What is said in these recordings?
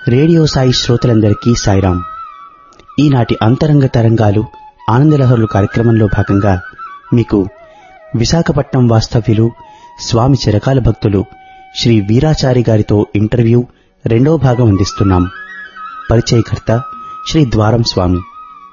Radio Sai శ్రోతలందరికీ సాయిరాం ఈనాటి అంతరంగ తరంగాలు ఆనందలహరులు కార్యక్రమంలో భాగంగా మీకు విశాఖపట్నం వాస్తవ్యులు స్వామి చిరకాల భక్తులు శ్రీ వీరాచారి గారితో ఇంటర్వ్యూ రెండో భాగం అందిస్తున్నాం పరిచయకర్త శ్రీ ద్వారం స్వామి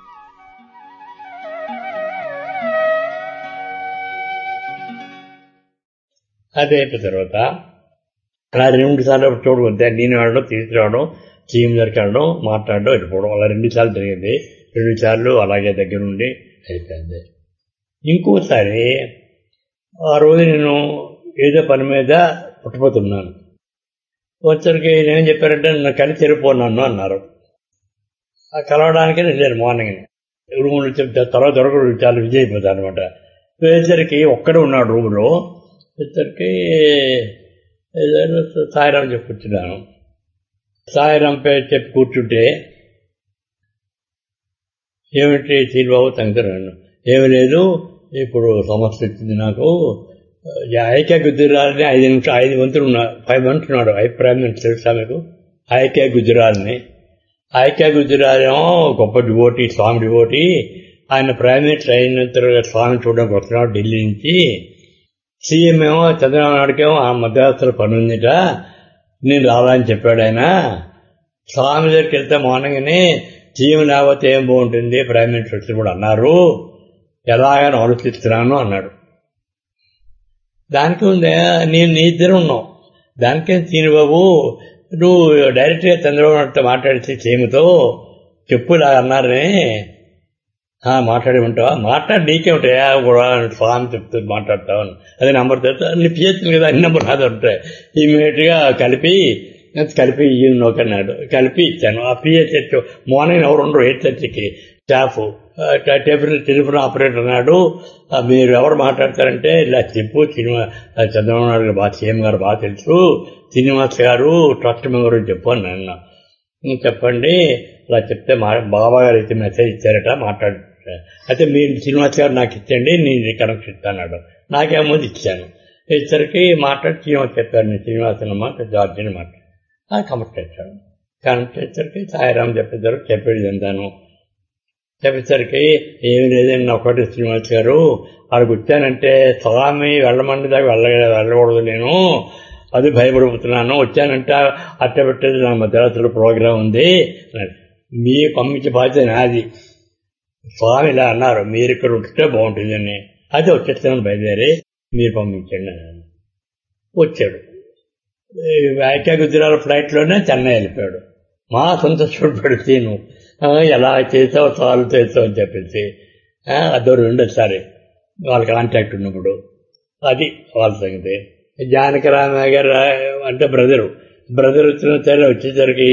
అది అయిపోయిన తర్వాత అలా రెండు సార్లు చూడవద్దే నేను ఆడడం తీసుకురావడం చీమ్ దొరకడం మాట్లాడడం వెళ్ళిపోవడం అలా రెండు సార్లు జరిగింది రెండు సార్లు అలాగే దగ్గర ఉండి అయిపోయింది ఇంకోసారి ఆ రోజు నేను ఏదో పని మీద పుట్టపోతున్నాను వచ్చరికి నేను చెప్పారంటే నన్ను కలిసి వెళ్ళిపోన్నాను అన్నారు ఆ కలవడానికి వెళ్ళాను మార్నింగ్ రూములు చెప్తే తర్వాత దొరకడు చాలా విజయ్ అయిపోతాను అనమాట వేసరికి ఒక్కడే ఉన్నాడు రూములో ఇద్దరికి ఏదైనా సాయిరాం చెప్పి కూర్చున్నాను సాయిరాం పేరు చెప్పి కూర్చుంటే ఏమిటి శ్రీబాబు తంకరాను ఏమి లేదు ఇప్పుడు సమస్య వచ్చింది నాకు ఐక్య గుజరాల్ని ఐదు నిమిషం ఐదు మంత్రులు ఉన్నారు ఫైవ్ మంత్స్ ఉన్నాడు అభిప్రాయం నేను తెలుసా మీకు ఐక్య గుజరాల్ని ఐక్య గుజరాల్ ఏమో గొప్ప డివోటి స్వామి డివోటి ఆయన ప్రైమ్ మినిస్టర్ అయిన తర్వాత స్వామి చూడడానికి వస్తున్నాడు ఢిల్లీ నుంచి సీఎం ఏమో చంద్రబాబు నాయుడుకేమో ఆ మధ్యరాత్రులు పని ఉందిట నేను రావాలని చెప్పాడు ఆయన స్వామి దగ్గరికి వెళ్తే మార్నింగ్ని సీఎం లేకపోతే ఏం బాగుంటుంది ప్రైమ్ మినిస్టర్ కూడా అన్నారు ఎలాగని ఆలోచిస్తున్నాను అన్నాడు దానికి ఉందే నేను నీ ఇద్దరు ఉన్నావు దానికేం సీనిబాబు నువ్వు డైరెక్ట్గా చంద్రబాబు నాయుడుతో మాట్లాడితే సీఎంతో చెప్పు ఇలా అన్నారని మాట్లాడి ఉంటావా మాట్లాడి నీకేమిటాయా కూడా స్వామి చెప్తూ మాట్లాడతావు అదే నంబర్ తెలుసు నీ పిహెచ్లు కదా అన్ని నెంబర్ నాది ఉంటాయి ఇమీడియట్గా కలిపి కలిపి నోకన్నాడు కలిపి ఇచ్చాను ఆ పిహెచ్ మార్నింగ్ ఎవరు ఉండరు ఎయిట్ థర్టీకి స్టాఫ్ టెలిఫోన్ టెలిఫోన్ ఆపరేటర్ అన్నాడు మీరు ఎవరు మాట్లాడతారంటే ఇలా చెప్పు సినిమా చంద్రబాబు నాయుడు గారు బాగా సీఎం గారు బాగా తెలుసు శ్రీనివాస్ గారు ట్రస్ట్ మెంబర్ చెప్పు అని అన్నా చెప్పండి అలా చెప్తే మా బాబా గారు అయితే మెసేజ్ ఇచ్చారట మాట్లాడు అయితే మీరు శ్రీనివాస్ గారు నాకు ఇచ్చండి నేను కనెక్షన్ ఇస్తాను నాకేమో ఇచ్చాను ఇచ్చరికి మాట్లాడి శ్రీనివాస్ చెప్పారు నేను శ్రీనివాసనమ్మ జార్జిని మాట్లాడు కనెక్ట్ ఇచ్చాను కనెక్ట్ చేసరికి సాయిరామ్ చెప్పేసరికి చెప్పేది చెందాను చెప్పేసరికి ఏమి లేదండి ఒకటి శ్రీనివాస్ గారు అక్కడికి వచ్చానంటే స్వామి వెళ్ళమండి దాకా వెళ్ళ వెళ్ళకూడదు నేను అది భయపడిపోతున్నాను వచ్చానంటే అట్ట పెట్టేది నా మధ్యరాత్రుల ప్రోగ్రాం ఉంది మీ పంపించే బాధ్యత నాది స్వామి ఇలా అన్నారు మీరు ఇక్కడ ఉంటే బాగుంటుందని అదే వచ్చేస్తాను బయలుదేరి మీరు పంపించండి అని వచ్చాడు ఐక్య గుజరాల ఫ్లైట్లోనే చెన్నై వెళ్ళిపోయాడు మా సంతోషపడి తీను ఎలా చేసావు చాలు చేసావు అని చెప్పేసి అదో రెండోసారి వాళ్ళ కాంటాక్ట్ ఉన్నప్పుడు అది వాళ్ళ సంగతి జానకరామయ్య గారు అంటే బ్రదరు బ్రదర్ వచ్చిన సరే వచ్చేసరికి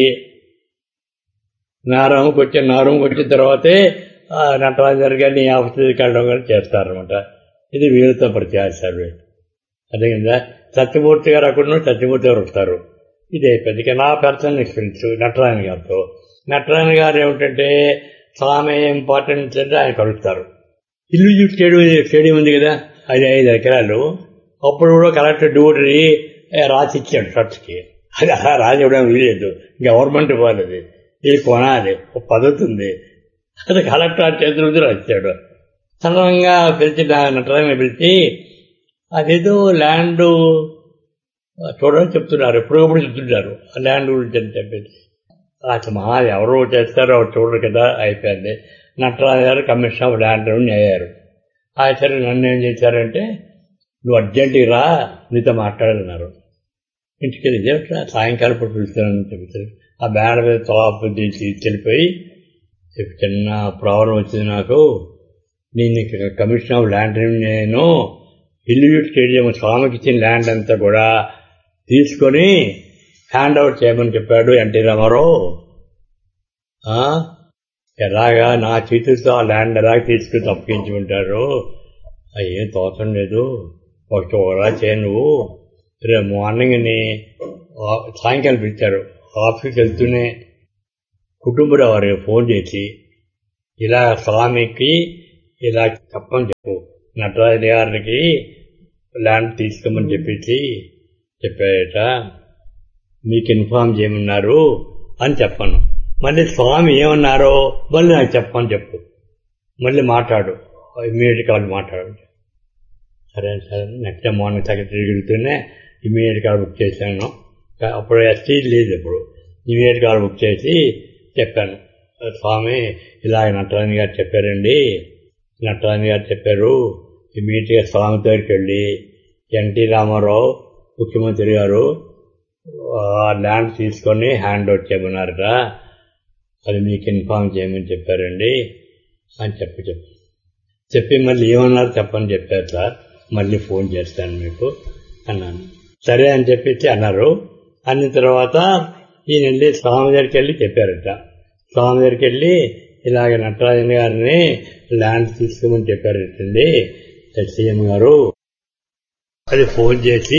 నా రూమ్కి వచ్చి నా రూమ్కి వచ్చిన తర్వాతే నటరాజు గారిని ఆఫీస్కి వెళ్ళడం కానీ చేస్తారనమాట ఇది వీరితో ప్రత్యాశారు అదే కదా సత్యమూర్తి గారు అక్కడ సత్యమూర్తి గారు వస్తారు ఇది అయిపోయింది ఇక నా పర్సనల్ ఎక్స్పీరియన్స్ నటరాయణ గారితో నటరాయణ గారు ఏమిటంటే స్వామి ఇంపార్టెన్స్ అంటే ఆయన కలుస్తారు ఇల్లు స్టేడియం స్టేడియం ఉంది కదా అది ఐదు ఎకరాలు అప్పుడు కూడా కలెక్టర్ డ్యూటీ రాసి ఇచ్చాడు ట్రస్ట్కి అది అలా రాసి ఇవ్వడం వీలేదు గవర్నమెంట్ ఇవ్వాలి ఇది కొనాలి ఒక పద్ధతి ఉంది అది కలెక్టర్ చేతుల నుంచి రాశాడు సడన్గా పిలిచి నటరాయణ పిలిచి అదేదో ల్యాండ్ చూడని చెప్తున్నారు ఎప్పుడప్పుడు చెప్తుంటారు ఆ ల్యాండ్ గురించి అని చెప్పేసి అసలు మా ఎవరు చేస్తారో చూడరు కదా అయిపోయింది నటరాజు గారు కమిషన్ ఆఫ్ ల్యాండ్ అయ్యారు ఆ సరే నన్ను ఏం చేశారంటే నువ్వు అర్జెంటుగా రా నీతో మాట్లాడాలన్నారు ఇంటికి వెళ్ళి సాయంకాలం ఇప్పుడు పిలుస్తానని చెప్తారు ఆ బ్యాడ్ మీద తోపు తీసుకెళ్ళిపోయి చిన్న ప్రాబ్లం వచ్చింది నాకు నేను కమిషన్ ఆఫ్ ల్యాండ్ నేను ఇల్లు స్టేడియం స్వామికి ఇచ్చిన ల్యాండ్ అంతా కూడా తీసుకొని హ్యాండ్ అవుట్ చేయమని చెప్పాడు ఎన్టీ రామారావు ఎలాగా నా చేతులతో ఆ ల్యాండ్ ఎలాగ తీసుకుని తప్పించుకుంటారు ఏం తోచం లేదు ఒక ఒకలా చేయ నువ్వు రేపు మార్నింగ్ని సాయంకాలం పిలిచారు ఆఫీస్కి వెళ్తూనే కుటుంబరావు వారికి ఫోన్ చేసి ఇలా స్వామికి ఇలా చెప్పని చెప్పు నటరాజు గారికి ల్యాండ్ తీసుకోమని చెప్పేసి చెప్పారట మీకు ఇన్ఫార్మ్ చేయమన్నారు అని చెప్పాను మళ్ళీ స్వామి ఏమన్నారో మళ్ళీ నాకు చెప్పని చెప్పు మళ్ళీ మాట్లాడు ఇమీడియట్గా వాళ్ళు మాట్లాడు సరే సరే నెక్స్ట్ మార్నింగ్ సెక్రటరీ తిరుగుతూనే ఇమీడియట్గా బుక్ చేశాను అప్పుడు ఎస్టీ లేదు ఇప్పుడు ఇమీడియట్గా బుక్ చేసి చెప్పాను స్వామి ఇలాగ నటరాజు గారు చెప్పారండి నటరాజు గారు చెప్పారు ఇమీడియట్గా స్వామి దగ్గరికి వెళ్ళి ఎన్టీ రామారావు ముఖ్యమంత్రి గారు ఆ ల్యాండ్ తీసుకొని హ్యాండ్ ఓవర్ చేయమన్నారట అది మీకు ఇన్ఫార్మ్ చేయమని చెప్పారండి అని చెప్పి చెప్పి చెప్పి మళ్ళీ ఏమన్నారు చెప్పని చెప్పారు సార్ మళ్ళీ ఫోన్ చేస్తాను మీకు అన్నాను సరే అని చెప్పేసి అన్నారు అన్న తర్వాత ఈయన వెళ్ళి స్వామి దగ్గరికి వెళ్ళి చెప్పారట స్వామి దగ్గరికి వెళ్ళి ఇలాగ నటరాజన్ గారిని ల్యాండ్ తీసుకోమని చెప్పారటండి సీఎం గారు అది ఫోన్ చేసి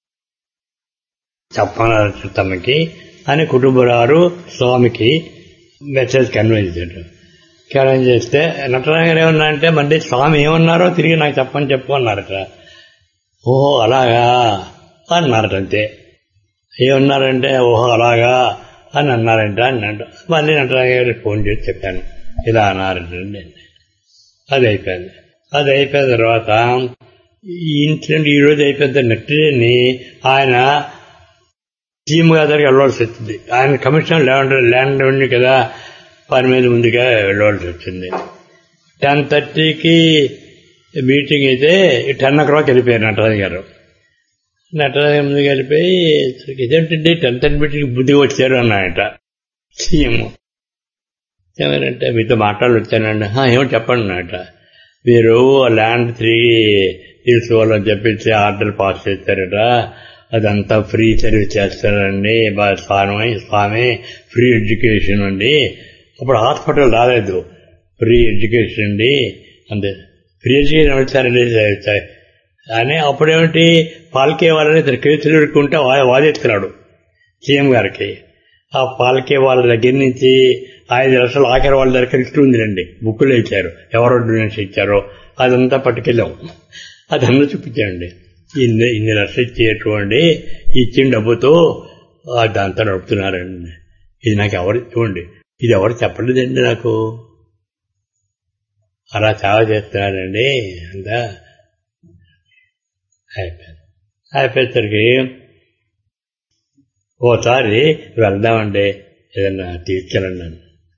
చెప్పన్నారు తమకి అని కుటుంబరారు స్వామికి మెసేజ్ కన్వే చేశాడు కన్వే చేస్తే నటరాజన్ గారు ఏమన్నా అంటే మళ్ళీ స్వామి ఏమన్నారో తిరిగి నాకు చెప్పని చెప్పు అన్నారట ఓహో అలాగా అన్నారట అంతే ఏమన్నారంటే ఓహో అలాగా అని అన్నారంట అన్నాడు మళ్ళీ నటరాజన్ గారికి ఫోన్ చేసి చెప్పాను ఇలా అన్నారంటండి అది అయిపోయింది అది అయిపోయిన తర్వాత ఈ ఇన్సిడెంట్ ఈ రోజు అయిపోయిన నెట్ని ఆయన సీఎం గారి దగ్గరికి వెళ్ళవలసి వచ్చింది ఆయన కమిషనర్ ల్యాండ్ ల్యాండ్ ఉంది కదా పని మీద ముందుగా వెళ్ళవలసి వచ్చింది టెన్ థర్టీకి మీటింగ్ అయితే టెన్ ఓ క్లాక్ వెళ్ళిపోయారు నటరాజు గారు నటరాజు ముందుకు వెళ్ళిపోయి ఇదేంటండి టెన్ థర్టీ మీటింగ్ బుద్ధిగా వచ్చారు అన్నాయట సీఎం ఏమంటే మీతో మాట్లాడి వచ్చానండి ఏమో చెప్పండి అన్నట మీరు ల్యాండ్ తిరిగి తీసుకోవాలని చెప్పేసి ఆర్డర్ పాస్ చేశారట అదంతా ఫ్రీ సర్వీస్ చేస్తారండి స్వామి స్వామి ఫ్రీ ఎడ్యుకేషన్ అండి అప్పుడు హాస్పిటల్ రాలేదు ఫ్రీ ఎడ్యుకేషన్ అండి అంతే ఫ్రీ ఎడ్యుకేషన్ వచ్చారండి అని అప్పుడేమిటి పాల్కే వాళ్ళని ఇతను కేసులు ఎడుకుంటే వాదిస్తున్నాడు సీఎం గారికి ఆ పాలకే వాళ్ళ దగ్గర నుంచి ఐదు లక్షలు ఆఖరి వాళ్ళ దగ్గర లిస్ట్ ఉందిరండి బుక్కులు ఇచ్చారు ఎవరు డొనేషన్ ఇచ్చారో అదంతా పట్టుకెళ్ళాం అదంతా చూపించామండి ఇన్ని ఇన్ని లక్షలు ఇచ్చేటువంటి ఇచ్చిన డబ్బుతో అదంతా నడుపుతున్నారండి ఇది నాకు ఎవరు చూడండి ఇది ఎవరు చెప్పలేదండి నాకు అలా చాలా చేస్తున్నారండి అంతా అయిపోయింది అయిపోయేసరికి ఓసారి వెళ్దామండి ఏదన్నా తీసుకెళ్ళండి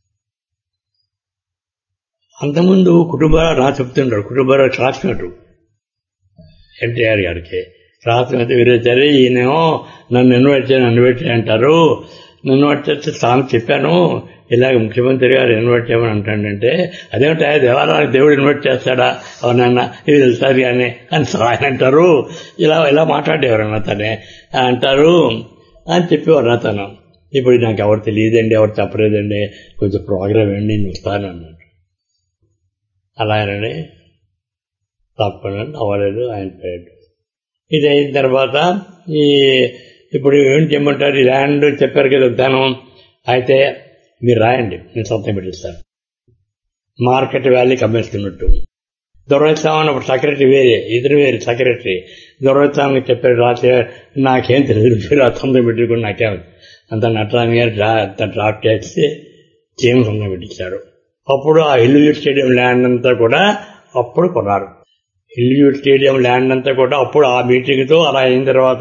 అంతకుముందు కుటుంబాలు రా చెప్తుంటారు కుటుంబాలు క్లాస్మేట్ ఎన్టీఆర్ గారికి క్లాస్మేట్ వీరేసారి ఈయనేమో నన్ను ఇన్వైట్ చేయ ఇన్వైట్ అంటారు నన్ను వచ్చేసి స్వామి చెప్పాను ఇలాగ ముఖ్యమంత్రి గారు ఇన్వైట్ చేయమని అంటాడంటే అదేమిటి దేవాలయానికి దేవుడు ఇన్వైట్ చేస్తాడా అవునన్నా ఇది వెళ్తారు కానీ అని ఆయన అంటారు ఇలా ఇలా మాట్లాడేవారు తనే అంటారు అని చెప్పేవారు అతను ఇప్పుడు నాకు ఎవరు తెలియదండి ఎవరు చెప్పలేదండి కొంచెం ప్రోగ్రామ్ ఏంటి నేను వస్తాను అన్నాడు అలాగనండి తప్పకుండా అవ్వలేదు ఆయన పోయాడు ఇది అయిన తర్వాత ఈ ఇప్పుడు ఏం చేయమంటారు ఈ ల్యాండ్ చెప్పారు కదా దానం అయితే మీరు రాయండి నేను సొంతం పెట్టిస్తాను మార్కెట్ వాల్యూకి అమ్మేస్తున్నట్టు దొరస్వామి అప్పుడు సెక్రటరీ వేరే ఇద్దరు వేరే సెక్రటరీ దొరస్వామికి చెప్పారు రాసే నాకేం తెలియదు మీరు సొంతం పెట్టుకుని నాకేం అంత నటరాని గారు అంత డ్రాఫ్ట్ చేసి చేయం సొంతం పెట్టించారు అప్పుడు ఆ హిల్యూట్ స్టేడియం ల్యాండ్ అంతా కూడా అప్పుడు కొన్నారు హిల్యూట్ స్టేడియం ల్యాండ్ అంతా కూడా అప్పుడు ఆ మీటింగ్తో అలా అయిన తర్వాత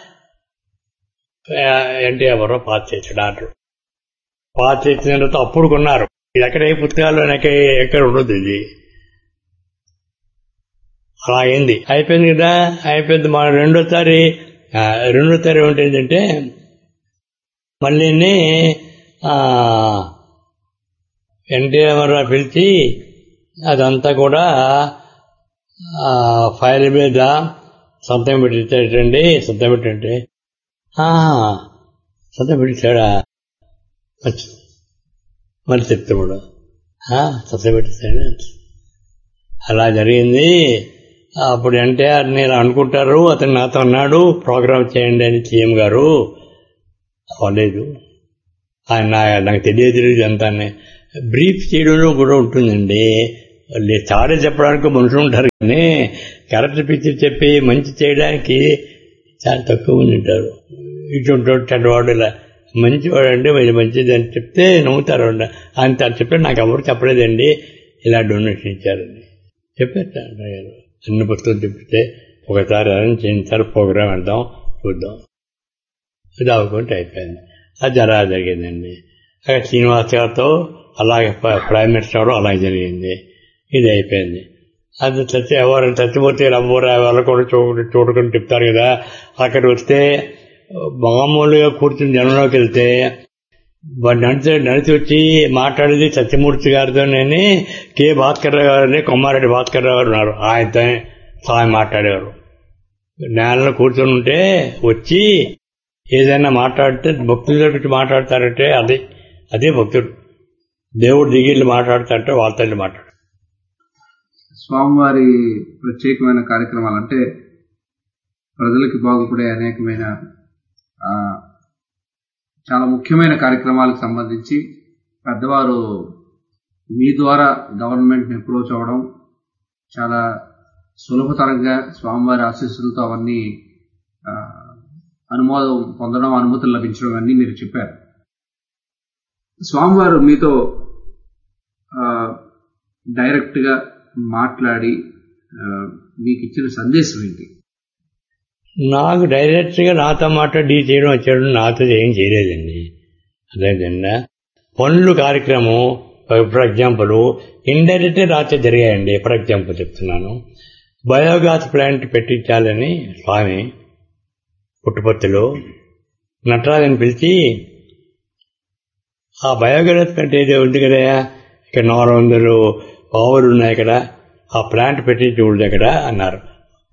ఎన్టీఆర్ పాస్ చేశాడు ఆర్డర్ పాస్ చేసిన తర్వాత అప్పుడు కొన్నారు ఇది ఎక్కడ ఏ పుస్తకాల్లో ఎక్కడ ఉండదు ఇది అలా అయింది అయిపోయింది కదా అయిపోయింది మన రెండోసారి రెండోసారి ఏమిటంటే మళ్ళీ ఎన్టీఆర్ పిలిచి అదంతా కూడా ఫైల్ మీద సొంతం పెట్టించాడండి సొంతం పెట్టండి సొంతం పెట్టించాడా మరి చెప్తాడు సొంతం పెట్టించాడు అలా జరిగింది అప్పుడు ఎన్టీఆర్ నేను అనుకుంటారు అతను నాతో అన్నాడు ప్రోగ్రామ్ చేయండి అని సీఎం గారు అవ్వలేదు ఆయన నాకు తెలియదు తెలియదు అంతా బ్రీఫ్ చేయడంలో కూడా ఉంటుందండి చాలా చెప్పడానికి మనుషులు ఉంటారు కానీ కరెక్ట్ పిక్చర్ చెప్పి మంచి చేయడానికి చాలా తక్కువ మంది ఉంటారు ఇటువంటి వాడు ఇలా మంచివాడండి మీరు మంచిది అని చెప్తే నమ్ముతారు అంత చెప్తే నాకు ఎవరు చెప్పలేదండి ఇలా డొనేషన్ ఇచ్చారని చెప్పారు డాక్టర్ గారు అన్ని పుస్తకాలు చెప్తే ఒకసారి అరేంజ్ చేయించారు ప్రోగ్రామ్ వెళ్దాం చూద్దాం ఇది అవ్వకుంటే అయిపోయింది అది అలా జరిగిందండి అక్కడ శ్రీనివాస్ గారితో అలాగే ప్ర- ప్రైమ్ మినిస్టర్ అవడం అలాగే జరిగింది ఇది అయిపోయింది అది చచ్చి ఎవరు చచ్చిపోతే రమ్మూరా వాళ్ళు కూడా చూడు చూడుకుని చెప్తారు కదా అక్కడ వస్తే మామూలుగా కూర్చుని జనంలోకి వెళ్తే వాడు నడిచి నడిచి వచ్చి మాట్లాడేది సత్యమూర్తి గారితో నేను కె భాస్కర్ రావు గారిని కొమ్మారెడ్డి భాస్కర్ రావు గారు ఉన్నారు ఆయనతో స్వామి మాట్లాడేవారు నేలలో కూర్చొని ఉంటే వచ్చి ఏదైనా మాట్లాడితే భక్తుల గురించి మాట్లాడతారంటే అది అదే భక్తుడు దేవుడు దిగిళ్ళు మాట్లాడతారంటే వాళ్ళతో వెళ్ళి మాట్లాడు స్వామివారి ప్రత్యేకమైన కార్యక్రమాలు అంటే ప్రజలకి బాగుపడే అనేకమైన ఆ, చాలా ముఖ్యమైన కార్యక్రమాలకు సంబంధించి పెద్దవారు మీ ద్వారా గవర్నమెంట్ని అప్రోచ్ అవ్వడం చాలా సులభతరంగా స్వామివారి ఆశీస్సులతో అవన్నీ ఆ, అనుమోదం పొందడం అనుమతులు లభించడం అన్నీ మీరు చెప్పారు స్వామివారు మీతో ఆ, డైరెక్ట్గా మాట్లాడి ఆ, మీకు ఇచ్చిన సందేశం ఏంటి నాకు డైరెక్ట్గా నాతో మాట్లాడి డీ చేయడం వచ్చాడు నాతో ఏం చేయలేదండి అదేంటండి పనులు కార్యక్రమం ఫర్ ఎగ్జాంపుల్ ఇండైరెక్ట్ రాత్రి జరిగాయండి ఫర్ ఎగ్జాంపుల్ చెప్తున్నాను బయోగ్యాస్ ప్లాంట్ పెట్టించాలని స్వామి పుట్టుపత్తిలో నటరాజని పిలిచి ఆ బయోగ్యాస్ ప్లాంట్ ఏదో ఉంది కదా ఇక్కడ నాలుగు వందలు ఆవులు ఉన్నాయి ఇక్కడ ఆ ప్లాంట్ పెట్టి చూడదు ఇక్కడ అన్నారు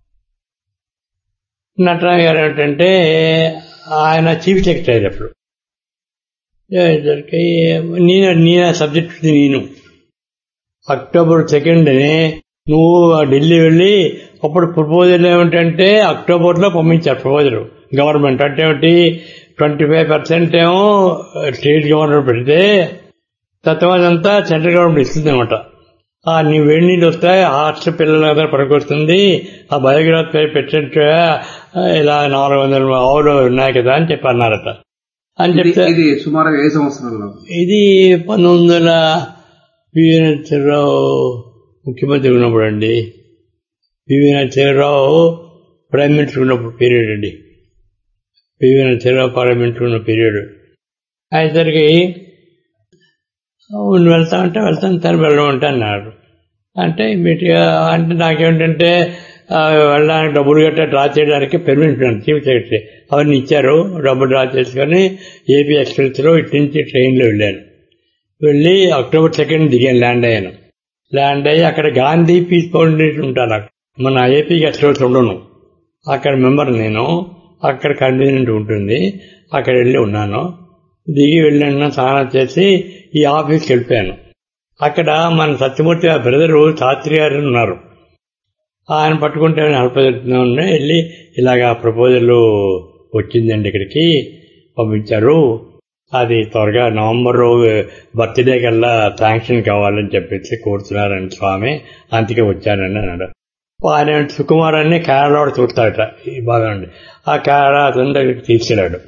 నటరాజు గారు ఏంటంటే ఆయన చీఫ్ సెక్రటరీ అప్పుడు ఇద్దరికి నేను నేను సబ్జెక్ట్ నేను అక్టోబర్ సెకండ్ని నువ్వు ఢిల్లీ వెళ్ళి అప్పుడు ప్రపోజల్ ఏమిటంటే అక్టోబర్లో పంపించారు ప్రపోజల్ గవర్నమెంట్ అంటే ఏమిటి ట్వంటీ ఫైవ్ పర్సెంట్ ఏమో స్టేట్ గవర్నమెంట్ పెడితే తత్వాదంతా సెంట్రల్ గవర్నమెంట్ ఇస్తుంది అనమాట ఆ నీ వేడి నీళ్ళు వస్తాయి హార్ట్స్ పిల్లల దగ్గర పనికొస్తుంది ఆ బయోగ్రాఫ్ పెట్టినట్టు ఇలా నాలుగు వందల ఆవులు ఉన్నాయి కదా అని చెప్పి అన్నారట అని ఇది చెప్తే ఇది సుమారుగా ఏ సంవత్సరంలో ఇది పంతొమ్మిది వందల పివి నరసింహరావు ముఖ్యమంత్రి ఉన్నప్పుడు అండి పివి నరసింహరావు ప్రైమ్ మినిస్టర్ ఉన్నప్పుడు పీరియడ్ అండి పివి నరసింహరావు పార్లమెంట్ ఉన్న పీరియడ్ అయ్యేసరికి అవును వెళ్తా అంటే వెళ్తాను తను వెళ్ళమంటే అన్నారు అంటే ఇమీడియట్గా అంటే నాకేమిటంటే ఆ, వెళ్ళడానికి డబ్బులు గట్టా డ్రా చేయడానికి పెర్మిషన్ చీఫ్ సెక్రటరీ అవన్నీ ఇచ్చారు డబ్బులు డ్రా చేసుకొని ఏపీ ఎక్స్ప్రెస్లో ఇటు నుంచి ట్రైన్లో వెళ్ళాను వెళ్ళి అక్టోబర్ సెకండ్ దిగాను ల్యాండ్ అయ్యాను ల్యాండ్ అయ్యి అక్కడ గాంధీ పీస్ ఫౌండేషన్ ఉంటాను అక్కడ మన ఏపీ గెస్ట్ హౌస్ ఉండను అక్కడ మెంబర్ నేను అక్కడ కన్వీనియంట్ ఉంటుంది అక్కడ వెళ్ళి ఉన్నాను దిగి వెళ్ళిన స్నానం చేసి ఈ ఆఫీస్కి వెళ్ళిపోయాను అక్కడ మన సత్యమూర్తి గారి బ్రదరు శాస్త్రి గారు ఉన్నారు ఆయన పట్టుకుంటే నలపజెప్తున్నా వెళ్ళి ఇలాగా ప్రపోజల్ వచ్చిందండి ఇక్కడికి పంపించారు అది త్వరగా నవంబర్ బర్త్డే కల్లా శాంక్షన్ కావాలని చెప్పేసి కోరుతున్నారని స్వామి అందుకే వచ్చానని అన్నాడు ఆయన సుకుమార్ అని కేరళ చూస్తాడట ఈ బాగా ఉండి ఆ కేరళ అతని దగ్గరికి తీసుకెళ్ళాడు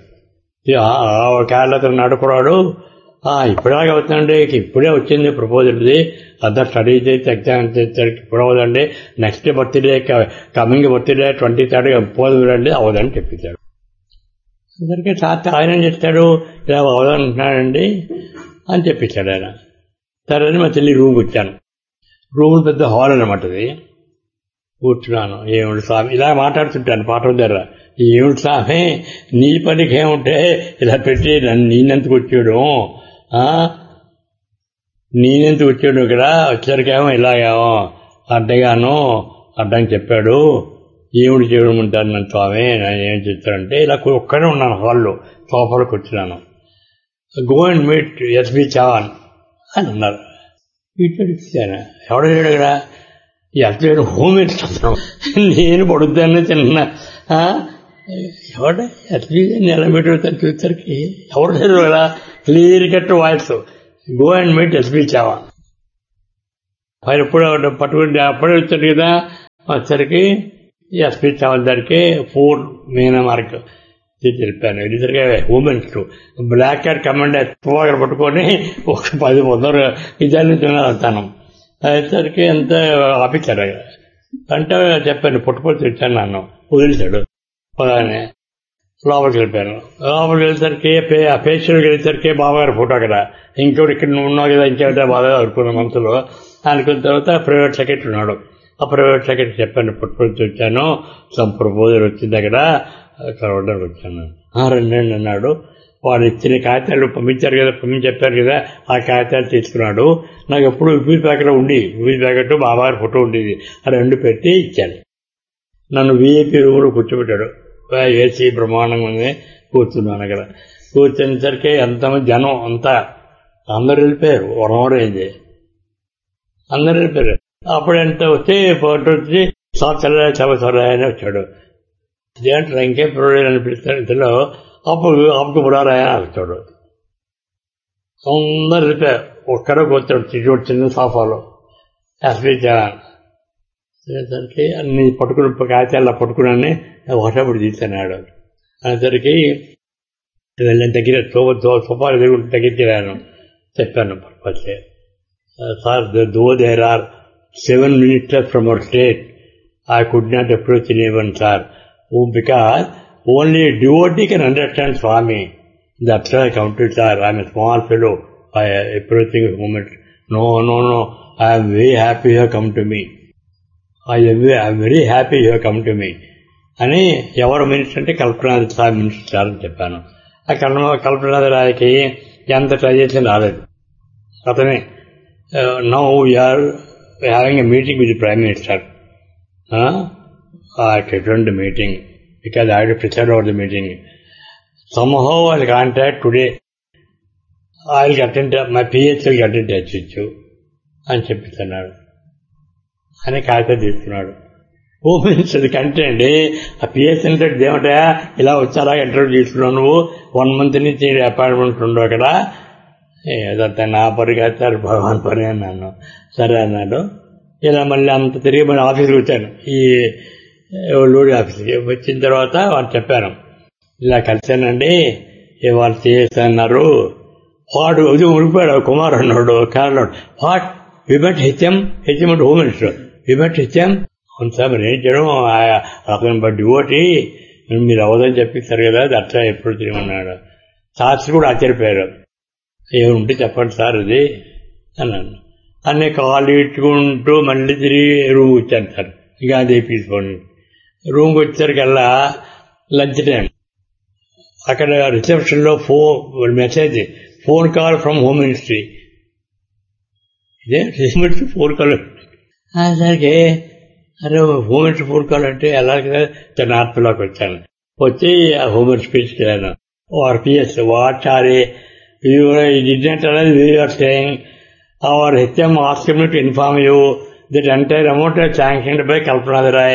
కేరళ అతను నడుపురాడు ఇప్పుడాగా అవుతుందండి ఇప్పుడే వచ్చింది ప్రపోజల్ది అంతా స్టడీ చేసి ఎగ్జామ్ చేసేసరికి ఇప్పుడు అవ్వదండి next birthday coming birthday twenty third పోదండి అవదని చెప్పించాడు అందరికీ తాత ఆయన ఏం చెప్తాడు ఇలా అవదంటున్నాడండి అని చెప్పించాడు ఆయన సరే అని మా చెల్లి రూమ్కి వచ్చాను రూమ్ పెద్ద హాల్ అనమాట అది కూర్చున్నాను ఏమిటి స్వామి ఇలా మాట్లాడుతుంటాను పాట దగ్గర ఏమిటి స్వామి నీ పనికి ఏముంటే ఇలా పెట్టి నన్ను నేనెందుకు వచ్చాడు ఆ? నేనెందుకు వచ్చాడు ఇక్కడ వచ్చరికేమో ఇలాగేమో అడ్డగాను అడ్డం చెప్పాడు ఏమిటి చేయమంటారు నన్ను స్వామి నేను ఏం చెప్తాడంటే ఇలా ఒక్కడే ఉన్నాను హాల్లో సోఫాలో కూర్చున్నాను go and meet SB Chavan అని అన్నారు ఇటు ఇచ్చాను ఎవడ లేడు ఇక్కడ ఎట్లేడు హోమ్ ఇస్తున్నాం నేను పడుద్దాన్ని తిన్నా ఆ? ఎవడ ఎస్బి నిలబెట్టుతాను చూసరికి ఎవరు లేరు కదా clear cut voice go and meet SB Chavan ఆయన ఎప్పుడు పట్టుకుంటే అప్పుడే వచ్చాడు కదా వచ్చరికి ఎస్పీ చౌదరికి ఫోర్ మీన మార్క్ తెలిపాను ఎదురుగా ఉమెన్స్ బ్లాక్ కార్డ్ కమాండర్ తుపాకులు పట్టుకొని ఒక పది ముందర ఇదాన్ని వెళ్తాను అయ్యేసరికి ఎంత ఆపించారు అంటే చెప్పాను పుట్టుపడి తెచ్చాను నన్ను వదిలిచాడు పదాన్ని లోపలికి వెళ్ళిపోయాను లోపలికి వెళ్ళేసరికి ఆ పేషెంట్కి వెళ్ళేసరికి బాబాగారు ఫోటో అక్కడ ఇంకోటి ఇక్కడ నువ్వు ఉన్నావు కదా ఇంకేంటే బాగా అనుకున్న మనసులో అనుకున్న తర్వాత ప్రైవేట్ సెక్రటరీ ఉన్నాడు ఆ ప్రైవేట్ సెక్రటరీ చెప్పాను పుట్టుపడి వచ్చాను సమ్ ప్రపోజల్ వచ్చింది అక్కడ కలవడానికి వచ్చాను రెండు రెండు అన్నాడు వాడు ఇచ్చిన కాగితాలు పంపించారు కదా పంపించి చెప్పారు కదా ఆ కాగితాలు తీసుకున్నాడు నాకు ఎప్పుడు విపీ ప్యాకెట్ ఉండి విపీ ప్యాకెట్ బాబాగారి ఫోటో ఉండేది ఆ రెండు పెట్టి ఇచ్చాను నన్ను వీఐపీ రూమ్లో కూర్చోబెట్టాడు ఏసీ బ్రహ్మాండంగా ఉంది కూర్చున్నాను అక్కడ కూర్చునేసరికి ఎంతమంది జనం అంతా అందరు వెళ్ళిపోయారు వన్ అవర్ అయింది అందరు వెళ్ళిపోయారు అప్పుడు ఎంత వచ్చి ఫోటో వచ్చి సార్ చవసరా అని వచ్చాడు అదేంటారు ఇంకేం ప్రోడక్ట్ అనిపిస్తాడు ఇంతలో అప్పుడు అప్పుడు బుడారాయ అని వచ్చాడు అందరు వెళ్ళిపోయారు ఒక్కడే కూర్చోడు చిన్నోడు చిన్న సాఫాలో ఎస్పీ జగన్ అనేసరికి అన్ని పట్టుకుని కాగితాల్లో పట్టుకుని ఒకటప్పుడు తీసాడు అనేసరికి వెళ్ళిన దగ్గర సోఫాలు దగ్గర దగ్గరికి వెళ్ళాను చెప్పాను purpose sir though there are seven minutes from our state I could not approach in even sir because only devotee can understand Swami that's I counted sir I'm small fellow I approaching moment no no no I'm very happy you come to me I I'm very happy you come to me అని ఎవరు minister అంటే కల్పనాథ్ sir minister sir అని చెప్పాను ఆ కల్ప కల్పనాథ్ రాయకి ఎంత try చేసినా రాలేదు అతనే now we are having a meeting with prime minister I attended the meeting because I had to preside over the meeting. Somehow I'll contact today. I'll get in touch, my PH will get in touch with you అని చెప్పిస్తున్నాడు అని కాగితం తీసుకున్నాడు ఓ means అది కంటే అండి ఆ PS అంటే ఏమిటా ఇలా వచ్చారా ఇంటర్వ్యూ తీసుకున్నావు నువ్వు వన్ మంత్ నుంచి అపాయింట్మెంట్ ఉండవు అక్కడ ఏదంతా నా పని కాదు సార్ భగవాన్ పని అన్నాను సరే అన్నాడు ఇలా మళ్ళీ అంత తిరిగి మళ్ళీ ఆఫీస్కి వచ్చాను ఈ లోడి ఆఫీస్కి వచ్చిన తర్వాత వాళ్ళు చెప్పాను ఇలా కలిశానండి వాళ్ళు చేస్తున్నారు వాడు ఇది ఉడిపోయాడు కుమార్ అన్నాడు కారణాడు వాట్ విమెట్ హెచ్ఎం హెచ్ఎం అంటే హోమ్ మినిస్టర్ విమెట్ హెచ్ఎం అవును సార్ మరి ఏం చేయడం అతను బట్టి ఓటి మీరు అవదని చెప్పిస్తారు కదా అది అట్లా ఎప్పుడు తిరిగిన్నాడు శాస్త్రి కూడా ఆశ్చర్యపోయారు ఏముంటే చెప్పండి సార్ ఇది అన్నాను అన్నీ కాలు ఇట్టుకుంటూ మళ్ళీ తిరిగి రూమ్ వచ్చాను సార్ గాంధీ తీసుకోండి రూమ్కి వచ్చేసరికల్లా లంచ్ టైం అక్కడ రిసెప్షన్లో phone message phone call from home ministry ఇదే మినిస్ట్రీ ఫోన్ కాల్ సరికి అరే హోమ్ మినిస్ట్రీ ఫోన్ కాల్ అంటే ఎలా కదా నార్త్లోకి వచ్చాను వచ్చి ఆ హోమ్ మినిస్టర్ స్పీచ్కి వెళ్ళాను RPS what are you did not అనేది we are saying our HM asked me to inform you that entire amount is sanctioned by Kalpana Rai.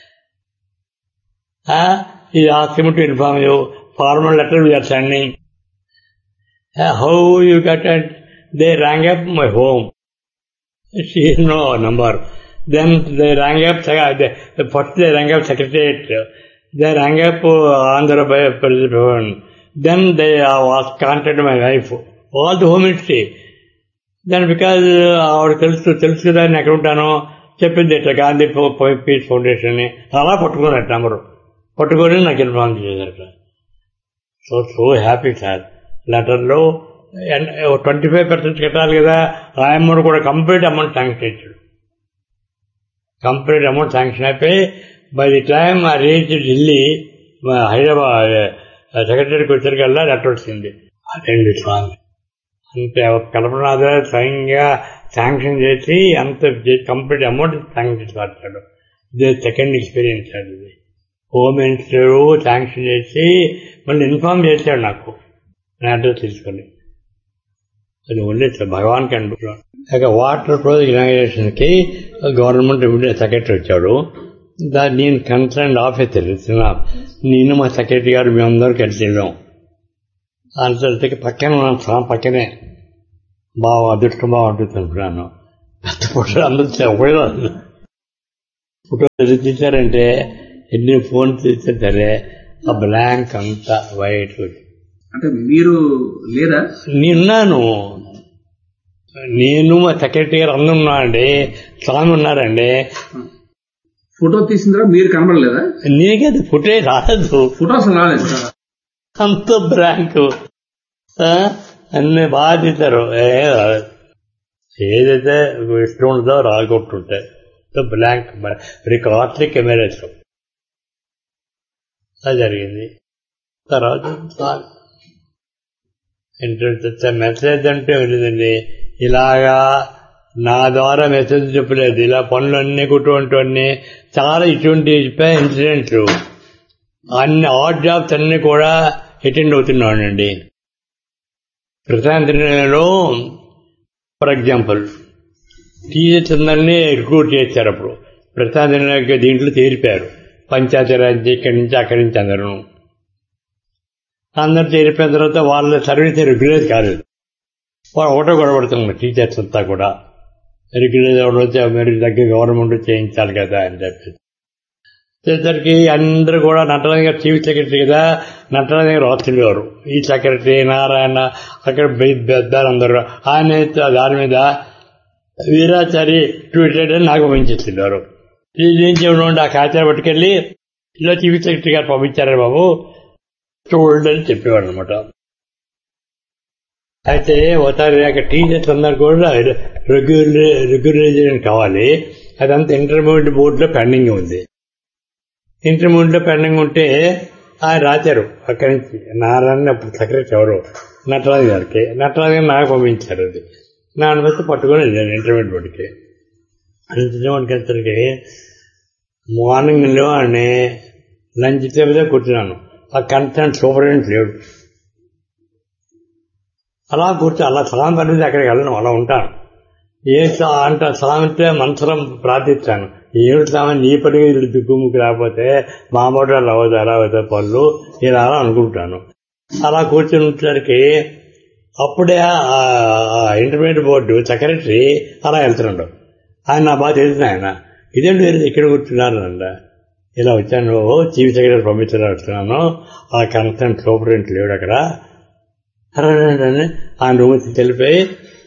Uh, he asked me to inform you. Formal letter we are sending. Uh, how you got it? They rang up my home. She has no number. Then they rang up, first they rang up secretariat. They rang up Andhra President. Then they uh, contacted my wife. All the home ministry. దాని because ఆవిడ తెలుసు తెలుసు కదా నేను ఎక్కడ ఉంటానో చెప్పింది ఇట్లా గాంధీ పీస్ ఫౌండేషన్ అని అలా పట్టుకున్నారు నెంబరు పట్టుకొని నాకు ఇన్ఫార్మ్ చేశారు సో సో హ్యాపీ సార్ లెటర్లో ట్వంటీ ఫైవ్ పర్సెంట్ కట్టాలి కదా ఆ అమౌంట్ కూడా కంప్లీట్ అమౌంట్ శాంక్షన్ ఇచ్చాడు కంప్లీట్ అమౌంట్ శాంక్షన్ అయిపోయి బై ది టైమ్ ఆ రీచ్ ఢిల్లీ హైదరాబాద్ సెక్రటరీకి వచ్చేసరికల్లా లెటర్ వచ్చింది అదేంటి స్వామి అంతే కల్పనాథ స్వయంగా శాంక్షన్ చేసి అంత కంప్లీట్ అమౌంట్ శాంక్షన్ చేసి పడతాడు ఇదే సెకండ్ ఎక్స్పీరియన్స్ అది ఇది హోమ్ మినిస్టర్ శాంక్షన్ చేసి మళ్ళీ ఇన్ఫార్మ్ చేశాడు నాకు నా అడ్రస్ తీసుకొని అది ఓన్లీ భగవాన్ కనుకుంటున్నాను ఇక వాటర్ ప్రాజెక్ట్ ఇనాగ్రేషన్కి గవర్నమెంట్ ఇమీడియట్ సెక్రటరీ వచ్చాడు దాన్ని నేను కన్సర్న్ ఆఫీసర్ నేను మా సెక్రటరీ గారు మేమందరం కలిసి వెళ్ళాం అంతటికి పక్కన ఉన్నాను పక్కనే బాగా అదృష్టం బాగుంటుంది అనుకున్నాను పెద్ద ఫోటో అందరూ ఒకటే ఫోటో తీశారంటే ఎన్ని ఫోన్ తీస్తే సరే ఆ బ్లాంక్ అంతా వైట్ అంటే మీరు లేదా నిన్నాను నేను మా సెక్రటరీ గారు అందరూ ఉన్నారండి స్వామి ఉన్నారండి ఫోటో తీసిన తర్వాత మీరు కనబడలేదా నీకే అది ఫుటే రాదు ఫోటో అసలు రాలేదు అంత బ్లాంక్ ఆ, అన్ని బాగా తీశారు ఏ రాలేదు. ఏదైతే ఇష్టం ఉంటుందో రాగొట్టుంటాయి బ్లాంక్ వెరీ కాస్ట్లీ కెమెరాస్ అది జరిగింది తర్వాత ఇంట్రెస్ట్ మెసేజ్ అంటే లేదండి ఇలాగా నా ద్వారా మెసేజ్ చెప్పలేదు ఇలా పనులన్నీ కుటుంబన్నీ చాలా ఇటువంటి ఇన్సిడెంట్లు అన్ని ఆడ్ జాబ్స్ అన్ని కూడా అటెండ్ అవుతున్నానండి ప్రశాంతిలో ఫర్ ఎగ్జాంపుల్ టీచర్స్ అందరినీ రిక్రూట్ చేశారు అప్పుడు ప్రశాంతి దీంట్లో చేరిపారు పంచాయతీరాజ్ ఇక్కడి నుంచి అక్కడి నుంచి అందరూ అందరు చేరిపోయిన తర్వాత వాళ్ళ సర్వీస్ రెగ్యులర్ కాలేదు వాళ్ళు ఒకటో గొడవడుతున్నారు టీచర్స్ అంతా కూడా రెగ్యులర్ ఎవరు వచ్చి మీరు దగ్గర గవర్నమెంట్ చేయించాలి కదా అని చెప్పి వచ్చేసరికి అందరూ కూడా నటరాజు గారు చీఫ్ సెక్రటరీ కదా నటరాజు గారు రాస్తుండేవారు ఈ సెక్రటరీ నారాయణ అక్కడ పెద్దారు అందరూ ఆయన దాని మీద వీరాచారి ట్వీటెడ్ అని నాకు పంపించేస్తున్నారు ఇది ఏం చేయడం ఆ కాచార పట్టుకెళ్ళి ఇలా చీఫ్ సెక్రటరీ గారు పంపించారు బాబు చూడండి అని చెప్పేవాడు అనమాట అయితే ఒకసారి అక్కడ టీచర్స్ అందరు కూడా రెగ్యులర్ రెగ్యులరైజేషన్ కావాలి అదంతా ఇంటర్మీడియట్ బోర్డులో పెండింగ్ ఉంది ఇంటర్మీడియట్ లో పెండింగ్ ఉంటే ఆయన రాశారు అక్కడి నుంచి నారాయణ అప్పుడు సెక్రటరీ ఎవరు నటరాజు గారికి నటరాజు గారు నాకు పంపించారు అది నా అనుమతి పట్టుకొని వెళ్ళాను ఇంటర్మీడియట్ బోర్డుకి ఇంటర్మీడియట్ వచ్చరికి మార్నింగ్ లేవని లంచ్ టైంలో కూర్చున్నాను ఆ కన్సర్న్ సూపరింటెండెంట్ లేడు అలా కూర్చో అలా సలాం పడితే అక్కడికి వెళ్ళను అలా ఉంటాను ఏ సా- అంట సామెతే మనసులో ప్రార్థిస్తాను ఏడు సామె నీ పడిగా వీళ్ళు దిక్కుముక్కు రాకపోతే మా మాట అవ్వదు అలా అవుతాయి పళ్ళు ఇలా అలా అనుకుంటాను అలా కూర్చొని వచ్చేసరికి అప్పుడే ఆ ఇంటర్మీడియట్ బోర్డు సెక్రటరీ అలా వెళ్తున్నాడు ఆయన నా బాగా తెలిసిన ఆయన ఇదేంటి మీరు ఇక్కడ కూర్చున్నారు అంట ఇలా వచ్చాను చీఫ్ సెక్రటరీ పంపించారు వస్తున్నాను ఆ కన్సర్న్ సూపరింటెండెంట్ లేడు అక్కడ అని ఆయన రూమ్ తెలిపోయి